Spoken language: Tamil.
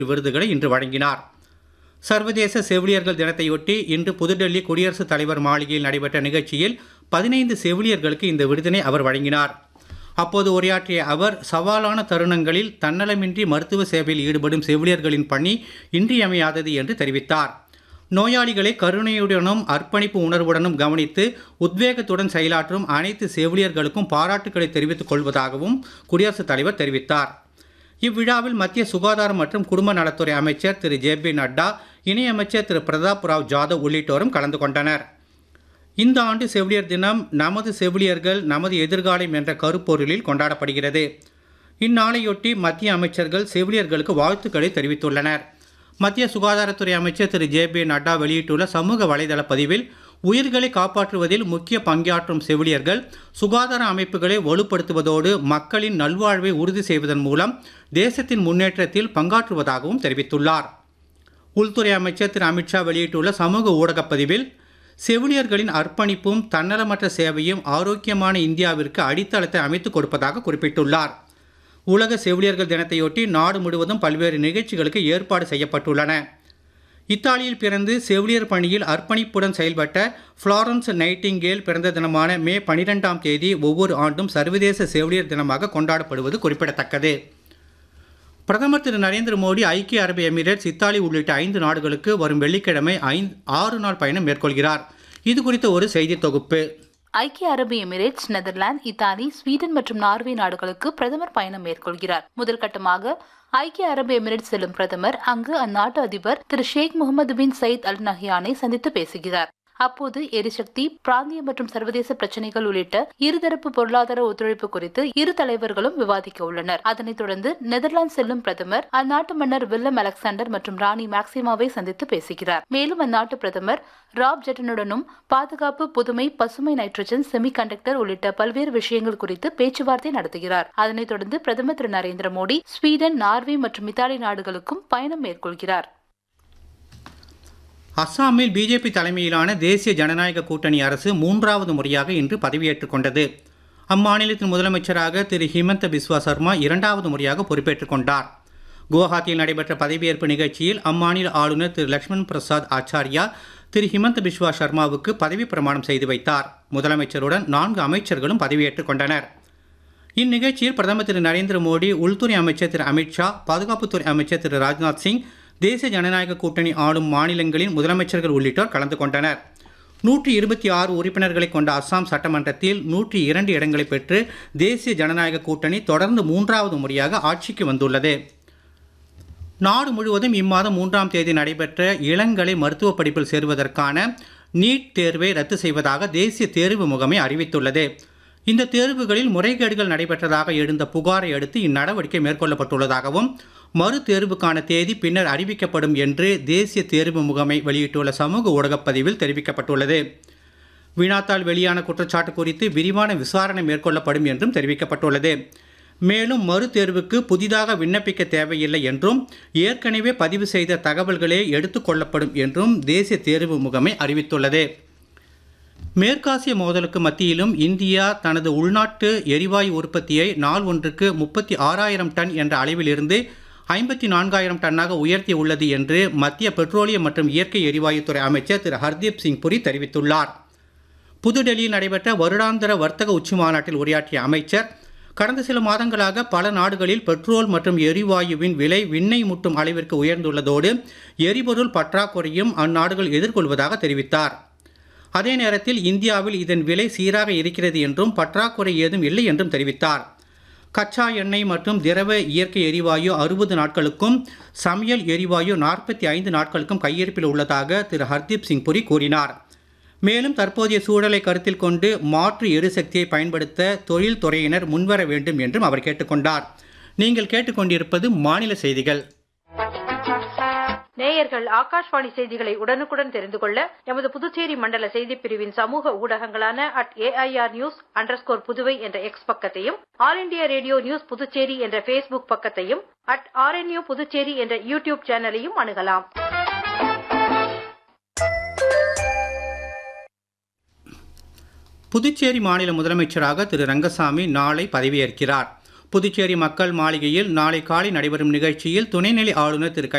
விருதுகளை இன்று வழங்கினார் சர்வதேச செவிலியர்கள் தினத்தையொட்டி இன்று புதுடெல்லி குடியரசுத் தலைவர் மாளிகையில் நடைபெற்ற நிகழ்ச்சியில் பதினைந்து செவிலியர்களுக்கு இந்த விருதினை அவர் வழங்கினார் அப்போது உரையாற்றிய அவர் சவாலான தருணங்களில் தன்னலமின்றி மருத்துவ சேவையில் ஈடுபடும் செவிலியர்களின் பணி இன்றியமையாதது என்று தெரிவித்தார் நோயாளிகளை கருணையுடனும் அர்ப்பணிப்பு உணர்வுடனும் கவனித்து உத்வேகத்துடன் செயலாற்றும் அனைத்து செவிலியர்களுக்கும் பாராட்டுக்களை தெரிவித்துக் கொள்வதாகவும் குடியரசுத் தலைவர் தெரிவித்தார் இவ்விழாவில் மத்திய சுகாதாரம் மற்றும் குடும்ப நலத்துறை அமைச்சர் திரு ஜே பி நட்டா இணையமைச்சர் திரு பிரதாப் ராவ் ஜாதவ் உள்ளிட்டோரும் கலந்து கொண்டனர் இந்த ஆண்டு செவிலியர் தினம் நமது செவிலியர்கள் நமது எதிர்காலம் என்ற கருப்பொருளில் கொண்டாடப்படுகிறது இந்நாளையொட்டி மத்திய அமைச்சர்கள் செவிலியர்களுக்கு வாழ்த்துக்களை தெரிவித்துள்ளனர் மத்திய சுகாதாரத்துறை அமைச்சர் திரு ஜே பி நட்டா வெளியிட்டுள்ள சமூக வலைதள பதிவில் உயிர்களை காப்பாற்றுவதில் முக்கிய பங்காற்றும் செவிலியர்கள் சுகாதார அமைப்புகளை வலுப்படுத்துவதோடு மக்களின் நல்வாழ்வை உறுதி செய்வதன் மூலம் தேசத்தின் முன்னேற்றத்தில் பங்காற்றுவதாகவும் தெரிவித்துள்ளார் உள்துறை அமைச்சர் திரு அமித்ஷா வெளியிட்டுள்ள சமூக ஊடகப் பதிவில் செவிலியர்களின் அர்ப்பணிப்பும் தன்னலமற்ற சேவையும் ஆரோக்கியமான இந்தியாவிற்கு அடித்தளத்தை அமைத்துக் கொடுப்பதாக குறிப்பிட்டுள்ளார் உலக செவிலியர்கள் தினத்தையொட்டி நாடு முழுவதும் பல்வேறு நிகழ்ச்சிகளுக்கு ஏற்பாடு செய்யப்பட்டுள்ளன இத்தாலியில் பிறந்து செவிலியர் பணியில் அர்ப்பணிப்புடன் செயல்பட்ட ஃப்ளாரன்ஸ் நைட்டிங்கேல் பிறந்த தினமான மே பனிரெண்டாம் தேதி ஒவ்வொரு ஆண்டும் சர்வதேச செவிலியர் தினமாக கொண்டாடப்படுவது குறிப்பிடத்தக்கது பிரதமர் திரு நரேந்திர மோடி ஐக்கிய அரபு எமிரேட்ஸ் இத்தாலி உள்ளிட்ட ஐந்து நாடுகளுக்கு வரும் வெள்ளிக்கிழமை ஐந்து ஆறு நாள் பயணம் மேற்கொள்கிறார் இது குறித்த ஒரு செய்தி தொகுப்பு ஐக்கிய அரபு எமிரேட்ஸ் நெதர்லாந்து இத்தாலி ஸ்வீடன் மற்றும் நார்வே நாடுகளுக்கு பிரதமர் பயணம் மேற்கொள்கிறார் முதல் கட்டமாக ஐக்கிய அரபு எமிரேட்ஸ் செல்லும் பிரதமர் அங்கு அந்நாட்டு அதிபர் திரு ஷேக் முகமது பின் சயித் அல் நஹ்யானை சந்தித்து பேசுகிறார் அப்போது எரிசக்தி பிராந்திய மற்றும் சர்வதேச பிரச்சனைகள் உள்ளிட்ட இருதரப்பு பொருளாதார ஒத்துழைப்பு குறித்து இரு தலைவர்களும் விவாதிக்க உள்ளனர் அதனைத் தொடர்ந்து நெதர்லாந்து செல்லும் பிரதமர் அந்நாட்டு மன்னர் வில்லம் அலெக்சாண்டர் மற்றும் ராணி மேக்சிமாவை சந்தித்து பேசுகிறார் மேலும் அந்நாட்டு பிரதமர் ராப் ஜெட்டனுடனும் பாதுகாப்பு புதுமை பசுமை நைட்ரஜன் செமிகண்டக்டர் உள்ளிட்ட பல்வேறு விஷயங்கள் குறித்து பேச்சுவார்த்தை நடத்துகிறார் அதனைத் தொடர்ந்து பிரதமர் திரு நரேந்திர மோடி ஸ்வீடன் நார்வே மற்றும் இத்தாலி நாடுகளுக்கும் பயணம் மேற்கொள்கிறார் அஸ்ஸாமில் பிஜேபி தலைமையிலான தேசிய ஜனநாயக கூட்டணி அரசு மூன்றாவது முறையாக இன்று பதவியேற்றுக் கொண்டது அம்மாநிலத்தின் முதலமைச்சராக திரு ஹிமந்த பிஸ்வா சர்மா இரண்டாவது முறையாக பொறுப்பேற்றுக் கொண்டார் குவஹாத்தியில் நடைபெற்ற பதவியேற்பு நிகழ்ச்சியில் அம்மாநில ஆளுநர் திரு லக்ஷ்மண் பிரசாத் ஆச்சாரியா திரு ஹிமந்த பிஸ்வா சர்மாவுக்கு பதவி பிரமாணம் செய்து வைத்தார் முதலமைச்சருடன் நான்கு அமைச்சர்களும் பதவியேற்றுக் கொண்டனர் இந்நிகழ்ச்சியில் பிரதமர் திரு நரேந்திர மோடி உள்துறை அமைச்சர் திரு அமித்ஷா பாதுகாப்புத்துறை அமைச்சர் திரு ராஜ்நாத் சிங் தேசிய ஜனநாயக கூட்டணி ஆளும் மாநிலங்களின் முதலமைச்சர்கள் உள்ளிட்டோர் கலந்து கொண்டனர் நூற்றி இருபத்தி ஆறு உறுப்பினர்களை கொண்ட அஸ்ஸாம் சட்டமன்றத்தில் நூற்றி இரண்டு இடங்களை பெற்று தேசிய ஜனநாயக கூட்டணி தொடர்ந்து மூன்றாவது முறையாக ஆட்சிக்கு வந்துள்ளது நாடு முழுவதும் இம்மாதம் மூன்றாம் தேதி நடைபெற்ற இளங்கலை மருத்துவ படிப்பில் சேருவதற்கான நீட் தேர்வை ரத்து செய்வதாக தேசிய தேர்வு முகமை அறிவித்துள்ளது இந்த தேர்வுகளில் முறைகேடுகள் நடைபெற்றதாக எழுந்த புகாரை அடுத்து இந்நடவடிக்கை மேற்கொள்ளப்பட்டுள்ளதாகவும் மறு தேர்வுக்கான தேதி பின்னர் அறிவிக்கப்படும் என்று தேசிய தேர்வு முகமை வெளியிட்டுள்ள சமூக ஊடகப் பதிவில் தெரிவிக்கப்பட்டுள்ளது வினாத்தால் வெளியான குற்றச்சாட்டு குறித்து விரிவான விசாரணை மேற்கொள்ளப்படும் என்றும் தெரிவிக்கப்பட்டுள்ளது மேலும் மறு தேர்வுக்கு புதிதாக விண்ணப்பிக்க தேவையில்லை என்றும் ஏற்கனவே பதிவு செய்த தகவல்களே எடுத்துக்கொள்ளப்படும் என்றும் தேசிய தேர்வு முகமை அறிவித்துள்ளது மேற்காசிய மோதலுக்கு மத்தியிலும் இந்தியா தனது உள்நாட்டு எரிவாயு உற்பத்தியை நாள் ஒன்றுக்கு முப்பத்தி ஆறாயிரம் டன் என்ற அளவிலிருந்து ஐம்பத்தி நான்காயிரம் டன்னாக உயர்த்தி உள்ளது என்று மத்திய பெட்ரோலியம் மற்றும் இயற்கை எரிவாயுத்துறை அமைச்சர் திரு ஹர்தீப் சிங் புரி தெரிவித்துள்ளார் புதுடெல்லியில் நடைபெற்ற வருடாந்திர வர்த்தக உச்சி மாநாட்டில் உரையாற்றிய அமைச்சர் கடந்த சில மாதங்களாக பல நாடுகளில் பெட்ரோல் மற்றும் எரிவாயுவின் விலை விண்ணை முட்டும் அளவிற்கு உயர்ந்துள்ளதோடு எரிபொருள் பற்றாக்குறையும் அந்நாடுகள் எதிர்கொள்வதாக தெரிவித்தார் அதே நேரத்தில் இந்தியாவில் இதன் விலை சீராக இருக்கிறது என்றும் பற்றாக்குறை ஏதும் இல்லை என்றும் தெரிவித்தார் கச்சா எண்ணெய் மற்றும் திரவ இயற்கை எரிவாயு அறுபது நாட்களுக்கும் சமையல் எரிவாயு நாற்பத்தி ஐந்து நாட்களுக்கும் கையிருப்பில் உள்ளதாக திரு ஹர்தீப் சிங் புரி கூறினார் மேலும் தற்போதைய சூழலை கருத்தில் கொண்டு மாற்று எரிசக்தியை பயன்படுத்த தொழில் துறையினர் முன்வர வேண்டும் என்றும் அவர் கேட்டுக்கொண்டார் நீங்கள் கேட்டுக்கொண்டிருப்பது மாநில செய்திகள் நேயர்கள் ஆகாஷ்வாணி செய்திகளை உடனுக்குடன் தெரிந்து கொள்ள எமது புதுச்சேரி மண்டல செய்திப் பிரிவின் சமூக ஊடகங்களான at AIR news underscore Puduvai என்ற எக்ஸ் பக்கத்தையும் all India radio news Puducherry என்ற ஃபேஸ்புக் பக்கத்தையும் அட் ஆர்என்யூ புதுச்சேரி என்ற யூடியூப் சேனலையும் அணுகலாம் புதுச்சேரி மாநில முதலமைச்சராக திரு ரங்கசாமி நாளை பதவியேற்கிறார் புதுச்சேரி மக்கள் மாளிகையில் நாளை காலை நடைபெறும் நிகழ்ச்சியில் துணைநிலை ஆளுநர் திரு